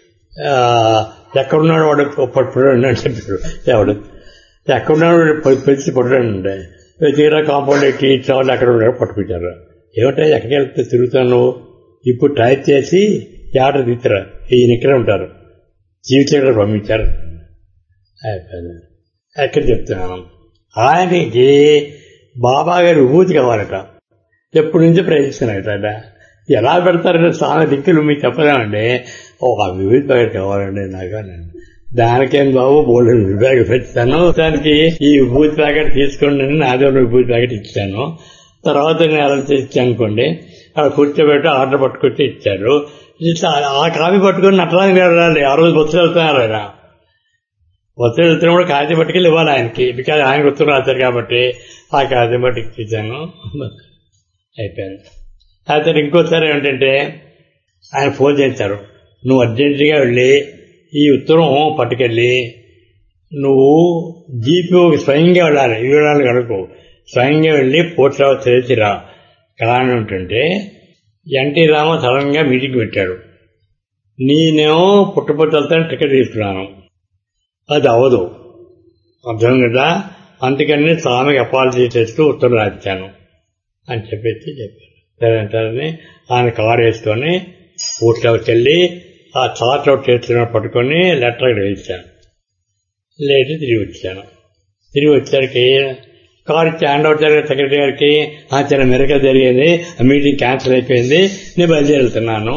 ఎక్కడున్నాడు వాడు పట్టుడు అని చెప్పాడు ఎవడు ఎక్కడున్నాడు వాడు పి- పిలిచి పట్టుడండి తీరా కాంపౌండ్ ఎక్కి వాళ్ళు అక్కడ ఉన్నాడు పట్టుకుంటారు ఏమంటే ఎక్కడికి వెళ్తే తిరుగుతాను ఇప్పుడు టైప్ చేసి ఆర్డర్ తీస్తారా ఈయన ఇక్కడే ఉంటారు చీఫ్ సెక్రటరీ పంపించారు అయిపోయింది ఎక్కడ చెప్తున్నాను ఆయనకి బాబా గారి విభూతి కావాలట ఎప్పటి నుంచో ప్రయత్నిస్తున్నాడట ఎలా పెడతారంటే స్వామి దిక్కులు మీకు చెప్పలేమండి ఒక విభూతి ప్యాకెట్ కావాలండి నాకు అనండి. దానికేం బాబు బోల్డ్ విభూతి ప్యాకెట్ పెట్టాను దానికి ఈ విభూతి ప్యాకెట్ తీసుకోండి అని నాదే ఒక విభూతి ప్యాకెట్ ఇచ్చాను తర్వాత నేను అలా ఇచ్చాను అనుకోండి అక్కడ కూర్చోబెట్టి ఆర్డర్ పట్టుకొచ్చి ఇచ్చారు ఇట్లా ఆ కాపీ పట్టుకొని నటరాజు గారు రాలి ఆ రోజు బస్సులు వెళ్తున్నారు ఆయన బస్సులు వెళ్తున్నప్పుడు కాగితం పట్టుకెళ్ళి ఇవ్వాలి ఆయనకి బికాజ్ ఆయన ఉత్తరం రాశారు కాబట్టి ఆ కాగితం పట్టుకు ఇచ్చాను అయిపోయింది అయితే ఇంకోసారి ఏంటంటే ఆయన ఫోన్ చేశారు నువ్వు అర్జెంటుగా వెళ్ళి ఈ ఉత్తరం పట్టుకెళ్ళి నువ్వు జీపీఓకి స్వయంగా వెళ్ళాలి ఇవ్వడానికి అడుగు స్వయంగా వెళ్ళి పోస్ట్ ఆఫీస్ చేసిరా కారణం ఏంటంటే ఎన్టీ రామ సడన్ గా మీటింగ్ పెట్టాడు నేనేమో పుట్టపొట్టలతో టికెట్ తీసుకున్నాను అది అవదు అర్థం కదా అందుకని స్వామికి అపాలజీ చేస్తూ ఉత్తరం రాశాను అని చెప్పేసి చెప్పారు సరే అంటారని ఆయన కారు వేసుకొని పోస్ట్ ఆఫీస్కి వెళ్ళి ఆ చార్ట్ అవుట్ చేస్తున్న పట్టుకొని లెటర్ అక్కడ వేయించాను లేచి తిరిగి వచ్చాను తిరిగి వచ్చేసరికి కార్ ఇచ్చి హ్యాండ్ అవుట్ జరిగిన సెక్రటరీ గారికి ఆ చిన్న మెరక జరిగింది ఆ మీటింగ్ క్యాన్సిల్ అయిపోయింది నేను బయలుదేరుతున్నాను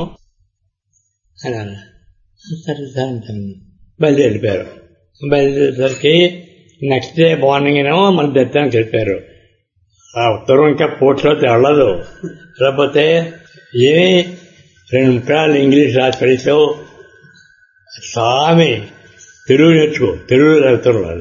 అని అన్నా. సరే సార్ అంటాను బయలుదేరి వెళ్ళిపోయారు బయలుదేరేసరికి నెక్స్ట్ డే మార్నింగ్ ఏమో మన దర్శనానికి వెళ్ళిపోయారు ఆ ఉత్తరం ఇంకా పోర్ట్లో తెల్లదు లేకపోతే ఏమి రెండు ముక్కలు ఇంగ్లీష్ రాసి పడేసావు స్వామి తెలుగు నేర్చుకో తెలుగు ఉత్తరం రాదు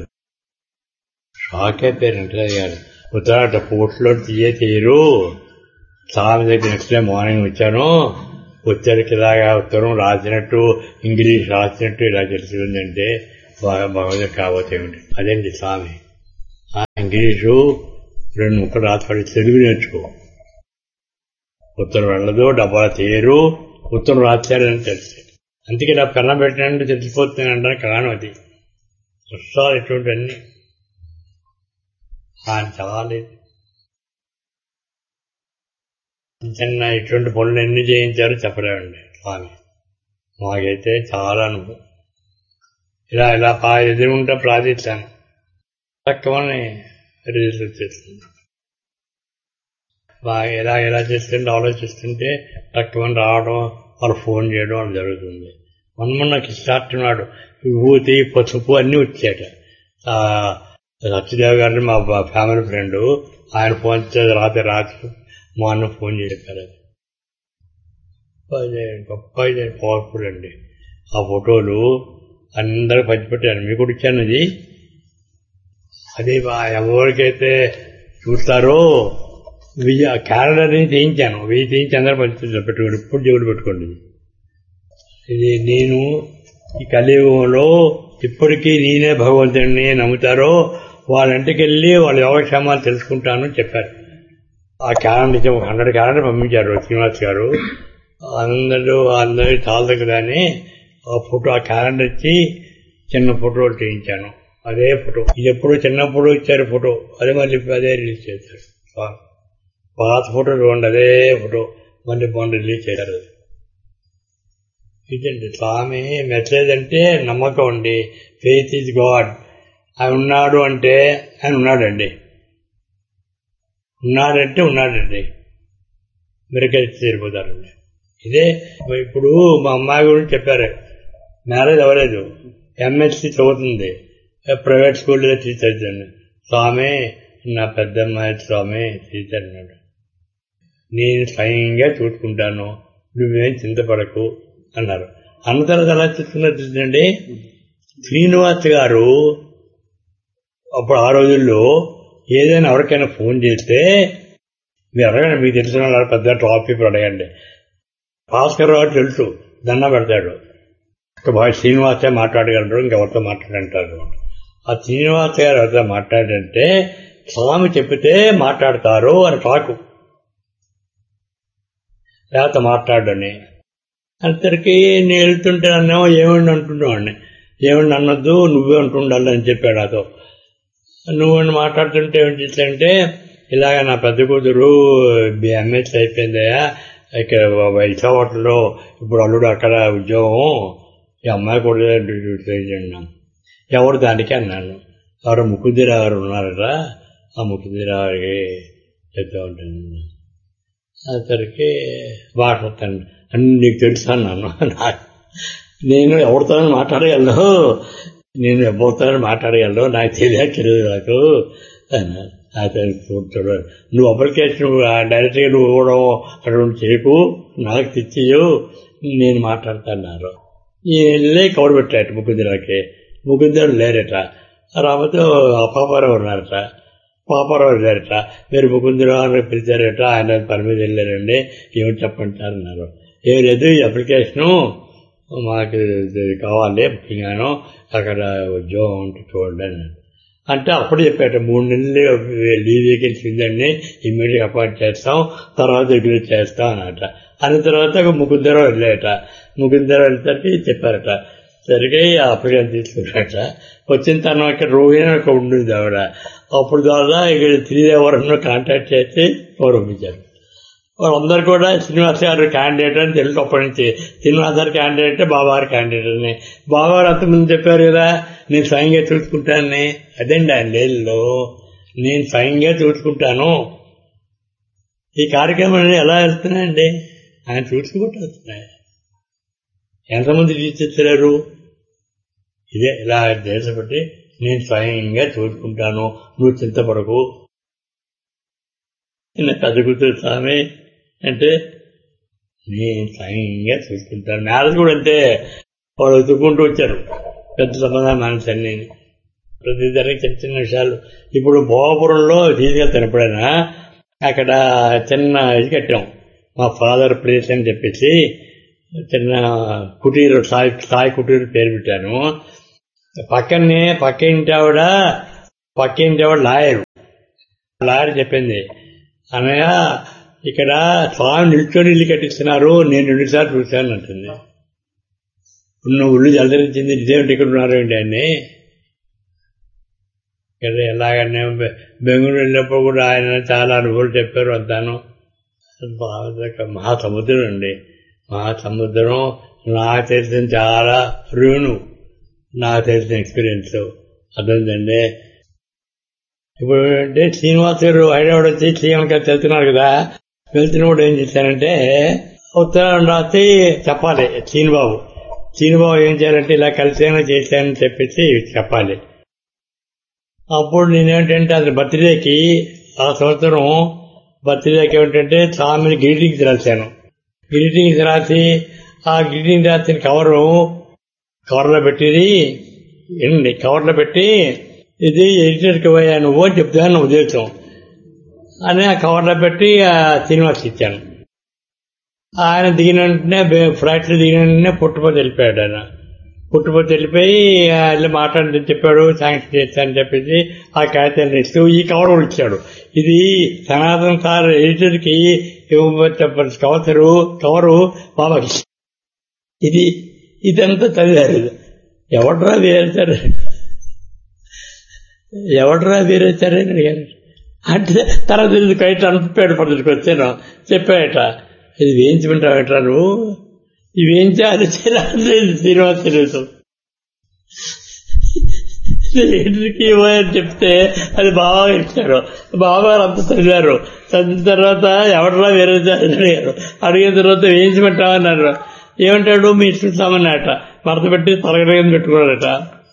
షాక్ అయిపోయారు వెంకటరాజు గారు ఉత్తరాట పోర్ట్లో తీయ తీయరు స్వామి దగ్గర నెక్స్ట్ డే మార్నింగ్ వచ్చాను వచ్చరికి ఇలాగా ఉత్తరం రాసినట్టు ఇంగ్లీష్ రాసినట్టు ఇలా తెలిసిందంటే బాగా భగవద్గీత కాకపోతే ఏమిటి అదేంటి స్వామి ఆ ఇంగ్లీషు రెండు ముక్కలు రాసి పడి తెలుగు నేర్చుకో ఉత్తరం వెళ్ళదు డబ్బా తీరు ఉత్తరం రాశారని తెలుసు అందుకే నా పెన్న పెట్టినట్టు తెలిసిపోతుంది అంటే కారణం అది కష్టాలు ఇటువంటివన్నీ ఆయన చదవలేదు చిన్న ఇటువంటి పనులు ఎన్ని చేయించారో చెప్పలేమండి స్వామి మాకైతే చాలా అనుభవం ఇలా ఇలా పా ఎదురుంటే ప్రార్థిస్తాను తక్కువని రిజల్ట్ వచ్చేస్తుంది బాగా ఎలా ఎలా చేస్తుంటే ఆలోచిస్తుంటే తక్కువని రావడం వాళ్ళు ఫోన్ చేయడం అది జరుగుతుంది మొన్న నాకు ఇష్టాడుతున్నాడు విభూతి పసుపు అన్నీ వచ్చాట సత్యదేవ్ గారిని మా ఫ్యామిలీ ఫ్రెండ్ ఆయన ఫోన్ చేసి రాత్రి రాత్రి మా అన్న ఫోన్ చేసి చెప్పారు అది గొప్ప ఇది పవర్ఫుల్ అండి ఆ ఫోటోలు అందరూ పంచిపెట్టాను మీకు కూడా ఇచ్చాను అది అది ఎవరికైతే చూస్తారో వెయ్యి క్యాలెండర్ని తీయించాను వెయ్యి తీయించి అందరూ పంచుతారు పెట్టుకోండి ఇప్పుడు దేవుడు పెట్టుకోండి ఇది నేను ఈ కలియుగంలో ఇప్పటికీ నేనే భగవంతుడిని నమ్ముతారో వాళ్ళ ఇంటికి వెళ్ళి వాళ్ళ యోగక్షేమాలు తెలుసుకుంటాను చెప్పారు ఆ క్యాలెండర్ ఇచ్చి ఒక హండ్రెడ్ క్యాలెండర్ పంపించారు శ్రీనివాస్ గారు అందరూ అందరి చాలు కానీ ఆ ఫోటో ఆ క్యాలెండర్ ఇచ్చి చిన్న ఫోటోలు తీయించాను అదే ఫోటో ఇది ఎప్పుడు చిన్నప్పుడు ఇచ్చారు ఫోటో అదే మళ్ళీ అదే రిలీజ్ చేశారు పాత ఫోటో చూడండి అదే ఫోటో మళ్ళీ బాగుంది రిలీజ్ చేశారు ఇదండి స్వామి మెసేజ్ అంటే నమ్మకం అండి ఫెయిత్ ఈజ్ గాడ్ ఆయన ఉన్నాడు అంటే ఆయన ఉన్నాడండి ఉన్నాడంటే ఉన్నాడండి మిరకల్సి తీరిపోతారండి ఇదే ఇప్పుడు మా అమ్మాయి గురించి చెప్పారు మ్యారేజ్ అవ్వలేదు ఎంఎస్సి చదువుతుంది ప్రైవేట్ స్కూల్లో టీచర్ స్వామి నా పెద్ద అమ్మాయి స్వామి టీచర్ అన్నాడు నేను స్వయంగా చూసుకుంటాను నువ్వేం చింతపడకు అన్నారు అన్న తర్వాత ఎలా చూసుకున్నట్టుందండి శ్రీనివాస్ గారు అప్పుడు ఆ రోజుల్లో ఏదైనా ఎవరికైనా ఫోన్ చేస్తే మీరు అడగండి మీకు తెలిసిన వాళ్ళు పెద్ద టాప్ పీపుల్ అడగండి భాస్కర్ రావు తెలుసు దండం పెడతాడు బాగా శ్రీనివాసే మాట్లాడగలరు ఇంకెవరితో మాట్లాడంటారు ఆ శ్రీనివాస్ గారు ఎవరితో మాట్లాడంటే స్వామి చెప్పితే మాట్లాడతారు అని టాకు లేకపోతే మాట్లాడని అంతరికి నేను వెళ్తుంటే నన్నేమో ఏమండి అంటున్నావాడిని ఏమండి అన్నద్దు నువ్వే అంటుండాలి అని చెప్పాడు అతో నువ్వు మాట్లాడుతుంటే ఏం చేశాడంటే ఇలాగ నా పెద్ద కూతురు ఎంఎస్ అయిపోయిందయ్యా ఇక్కడ వైశాఖలో ఇప్పుడు అల్లుడు అక్కడ ఉద్యోగం ఈ అమ్మాయి కూడా చేయండి ఎవరు దానికి అన్నాను ఎవరు ముకుందిరావు గారు ఉన్నారట ఆ ముకుందిరావు గారికి చెప్తా ఉంటాను అతనికి మాట్లాడతాను అని నీకు తెలుసా అన్నాను నేను ఎవరితో మాట్లాడగలను నేను ఎవరితో మాట్లాడగలను నాకు తెలియదు తెలియదు నాకు అన్నాను అతను చూడు నువ్వు అప్లికేషన్ డైరెక్ట్గా నువ్వు ఇవ్వడం అటువంటి చేయకు నాకు తెచ్చియు నేను మాట్లాడుతున్నారు ఈ వెళ్ళి కవర్ పెట్టాడు ముకుందిరాకి ముకుందరు లేరట రాకపోతే పాపారావు ఉన్నారట పాపారావు వెళ్ళారట మీరు ముకుందరావు అని పిలిచారట ఆయన పని మీద వెళ్ళారండి ఏమిటి చెప్పంటారన్నారు ఏం లేదు ఈ అప్లికేషను మాకు కావాలి ముఖ్యంగాను అక్కడ ఉద్యోగం ఉంటే చూడండి అన్నారు అంటే అప్పుడు చెప్పాట మూడు నెలలు లీవ్ వేకెన్సీ ఉందండి ఇమ్మీడియట్ అపాయింట్ చేస్తాం తర్వాత రెగ్యులేట్ చేస్తాం అన్నట అన్న తర్వాత ముకుందరం వెళ్ళాట ముకుందరం వెళ్తానికి చెప్పారట సరిగ్గా అప్లికేషన్ తీసుకున్నాట వచ్చిన తర్వాత ఇక్కడ రోహిణి ఒక ఉండింది ఆవిడ అప్పుడు ద్వారా ఇక్కడ తిరిగి ఎవరన్నా కాంటాక్ట్ చేసి పంపించారు వాళ్ళందరూ కూడా శ్రీనివాస్ గారు క్యాండిడేట్ అని తెలుసు అప్పటి నుంచి శ్రీనివాస్ గారు క్యాండిడేట్ బాబాగారు క్యాండిడేట్ అని బాబాగారు అంతకుముందు చెప్పారు కదా నేను స్వయంగా చూసుకుంటానని అదండి ఆయన లేల్లో నేను స్వయంగా చూసుకుంటాను ఈ కార్యక్రమం ఎలా వెళ్తున్నాయండి ఆయన చూసుకుంటూ వస్తున్నాయి ఎంతమంది టీచర్స్ ఇదే ఇలా దేశపట్టి నేను స్వయంగా చూసుకుంటాను నువ్వు చింతపడకు నిన్న పెద్ద కూతురు స్వామి అంటే నేను స్వయంగా చూసుకుంటాను మ్యారేజ్ కూడా అంతే వాళ్ళు వెతుక్కుంటూ వచ్చారు పెద్ద సంబంధాలు మనసు అన్ని ప్రతి దానికి చిన్న చిన్న విషయాలు ఇప్పుడు భోగపురంలో తీసుకెళ్తాను ఎప్పుడైనా అక్కడ చిన్న ఇది కట్టాం మా ఫాదర్ ప్లేస్ అని చెప్పేసి చిన్న కుటీరు సాయి సాయి కుటీరు పేరు పెట్టాను పక్కనే పక్క ఇంటి ఆవిడ పక్క ఇంటి ఆవిడ లాయరు లాయర్ చెప్పింది అనగా ఇక్కడ స్వామి నిల్చొని ఇల్లు కట్టిస్తున్నారు నేను రెండుసార్లు చూశాను అంటుంది నువ్వు ఉళ్ళు జలదరించింది ఇదేమిటి ఇక్కడ ఉన్నారు ఏంటి అని ఇక్కడ ఎలాగనే బె- బెంగళూరు వెళ్ళినప్పుడు కూడా ఆయన చాలా అనుభవాలు చెప్పారు అంతాను బాగా మహాసముద్రం అండి మహాసముద్రం నాకు తెలిసిన చాలా రుణు నాకు తెలిసిన ఎక్స్పీరియన్స్ అర్థమైందండి ఇప్పుడు అంటే శ్రీనివాస్ గారు హైదరాబాద్ వచ్చి శ్రీనివాస్ గారు వెళ్తున్నారు కదా వెళ్తున్నప్పుడు ఏం చేశానంటే ఉత్తరం రాసి చెప్పాలి శ్రీనిబాబు శ్రీనిబాబు ఏం చేయాలంటే ఇలా కలిసేనా చేశానని చెప్పేసి చెప్పాలి అప్పుడు నేనేంటంటే అతని బర్త్డేకి ఆ సంవత్సరం బర్త్డేకి ఏమిటంటే స్వామిని గ్రీటింగ్స్ రాశాను గ్రీటింగ్స్ రాసి ఆ గ్రీటింగ్ రాసిన కవరు కవర్లో పెట్టిది ఏంటి కవర్లో పెట్టి ఇది ఎడిటర్కి పోయా నువ్వు అని చెప్తాను ఉద్దేశం అని ఆ కవర్లో పెట్టి ఆ శ్రీనివాస్ ఇచ్చాను ఆయన దిగిన వెంటనే ఫ్లైట్లో దిగిన వెంటనే పుట్టుపతి వెళ్ళిపోయాడు ఆయన పుట్టుపతి వెళ్ళిపోయి ఆ, వెళ్ళి మాట్లాడి చెప్పాడు థ్యాంక్స్ చేస్తానని చెప్పేసి ఆ కాగితాన్ని ఇస్తూ ఈ కవర్ కూడా ఇచ్చాడు ఇది సనాతన్ సార్ ఎడిటర్కి ఇవ్వబోతే కవసరు కవరు బాబాకి ఇది ఇదంతా చదివారు ఎవడ్రా వేరేశారు ఎవడ్రా వేరేశారని అడిగారు అంటే తర్వాత ఇది కైట్ అనుపాడు పద్ధతికి వచ్చాను చెప్పాయట ఇది వేయించమంటావు నువ్వు ఇవి వేయించాలి శ్రీనివాస తెలుసు ఇంటికి ఇవ్వని చెప్తే అది బాగా ఇచ్చారు బావగారు అంత చదివారు చదివిన తర్వాత ఎవడరా వేరే అడిగారు అడిగిన తర్వాత వేయించమంటామన్నారు ఏమంటాడు మీ ఇష్టం సామాన్యట మడత పెట్టి తరగతి పెట్టుకున్నారట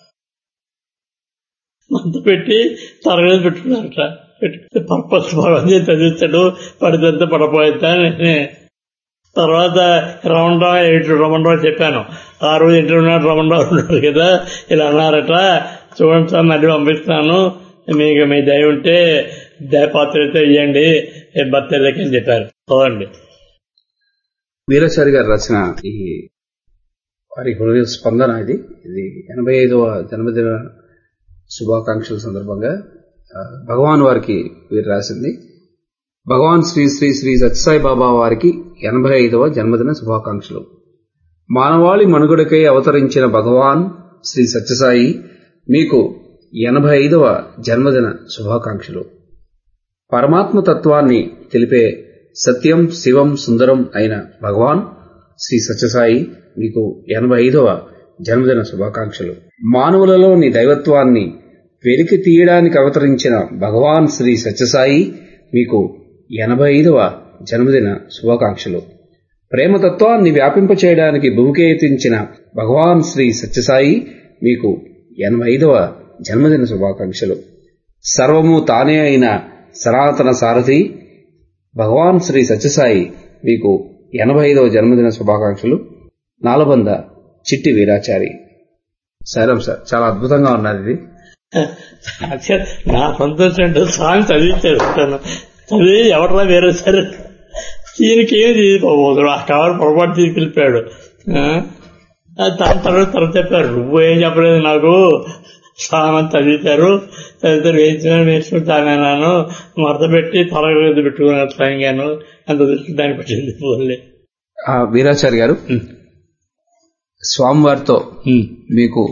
మడత పెట్టి తరగతి పెట్టుకున్నారట పెట్టుకుంటే పర్పస్ అదే చదివించాడు పడితే పడపోయిద్దా అని తర్వాత రమణరావు ఎడిటర్ రమణరావు చెప్పాను ఆ రోజు ఇంటర్ ఉన్నాడు రమణరావు ఉన్నాడు కదా ఇలా అన్నారట చూడండి సార్ మళ్ళీ పంపిస్తాను మీకు మీ దయ ఉంటే దయపాత్రతో ఇవ్వండి బర్త్డేకి అని చెప్పారు చూడండి వీరాచారి గారు రాసిన ఈ వారి హృదయ స్పందన ఇది ఇది ఎనభై ఐదవ జన్మదిన శుభాకాంక్షల సందర్భంగా ఆ, భగవాన్ వారికి వీరు రాసింది భగవాన్ శ్రీ శ్రీ శ్రీ సత్యసాయి బాబా వారికి ఎనభై ఐదవ జన్మదిన శుభాకాంక్షలు మానవాళి మనుగడకై అవతరించిన భగవాన్ శ్రీ సత్యసాయి మీకు ఎనభై ఐదవ జన్మదిన శుభాకాంక్షలు పరమాత్మ తత్వాన్ని తెలిపే సత్యం శివం సుందరం అయిన భగవాన్ శ్రీ సత్యసాయి మీకు ఎనభై ఐదవ జన్మదిన శుభాకాంక్షలు మానవులలోని దైవత్వాన్ని వెలికి తీయడానికి అవతరించిన భగవాన్ శ్రీ సత్యసాయి మీకు ఎనభై ఐదవ జన్మదిన శుభాకాంక్షలు ప్రేమతత్వాన్ని వ్యాపింపచేయడానికి భూమికేతించిన భగవాన్ శ్రీ సత్యసాయి మీకు ఎనభై ఐదవ జన్మదిన శుభాకాంక్షలు సర్వము తానే అయిన సనాతన సారథి భగవాన్ శ్రీ సత్యసాయి మీకు ఎనభై ఐదవ జన్మదిన శుభాకాంక్షలు నాలబంద చిట్టి వీరాచారి సరే సార్ చాలా అద్భుతంగా ఉన్నది ఇది అచ్చా, నా సంతోషం అంటే స్వామి చదివించేస్తాను చదివి ఎవడరా వేరే సరే దీనికి ఏం తీసుకోబోదు ఆ కవర్ పొరపాటు తీసుకెళ్ళిపోయాడు ఆ? ఆ దాని తర్వాత తర్వాత చెప్పారు నువ్వు ఏం చెప్పలేదు నాకు స్వామి అంతా చదివితారు చదివితే వేయించిన వేసుకుంటాను మడత పెట్టి తరగతి పెట్టుకున్నాను స్వయంగాను అంత దృష్టి దానికి వచ్చింది పోలే ఆ వీరాచారి గారు స్వామివారితో మీకు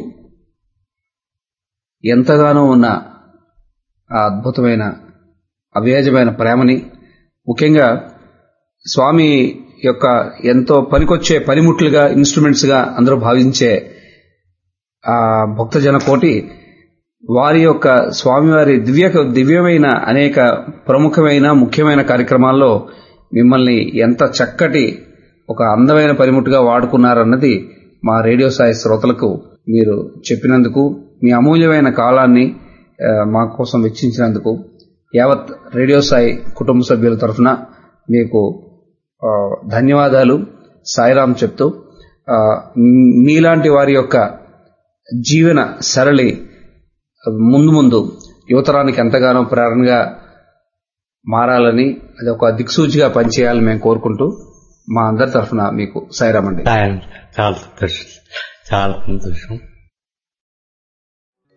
ఎంతగానో ఉన్న ఆ అద్భుతమైన అవ్యాజమైన ప్రేమని ముఖ్యంగా స్వామి యొక్క ఎంతో పనికొచ్చే పనిముట్లుగా ఇన్స్ట్రుమెంట్స్ గా అందరూ భావించే ఆ భక్తజన కోటి వారి యొక్క స్వామివారి దివ్య దివ్యమైన అనేక ప్రముఖమైన ముఖ్యమైన కార్యక్రమాల్లో మిమ్మల్ని ఎంత చక్కటి ఒక అందమైన పనిముట్టుగా వాడుకున్నారన్నది మా రేడియో సాయి శ్రోతలకు మీరు చెప్పినందుకు మీ అమూల్యమైన కాలాన్ని ఆ, మా కోసం వెచ్చించినందుకు యావత్ రేడియో సాయి కుటుంబ సభ్యుల తరఫున మీకు ఆ, ధన్యవాదాలు సాయిరాం చెప్తూ ఆ, మీలాంటి వారి యొక్క జీవన సరళి ముందు ముందు యువతరానికి ఎంతగానో ప్రేరణగా మారాలని అది ఒక దిక్సూచిగా పనిచేయాలని మేము కోరుకుంటూ మా అందరి తరఫున మీకు సాయిరామ్ అండి ఆయన చాలా సంతోషం చాలా సంతోషం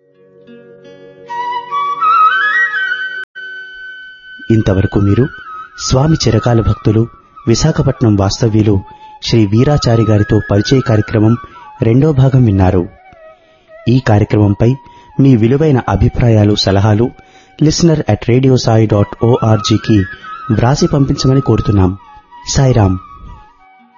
ఇంతవరకు మీరు స్వామి చిరకాల భక్తులు విశాఖపట్నం వాస్తవ్యులు శ్రీ వీరాచారి గారితో పరిచయ కార్యక్రమం రెండో భాగం విన్నారు ఈ కార్యక్రమంపై మీ విలువైన అభిప్రాయాలు సలహాలు లిసనర్ అట్ రేడియోసాయి డాట్ ఓఆర్జీకి వ్రాసి పంపించమని కోరుతున్నాం సాయిరాం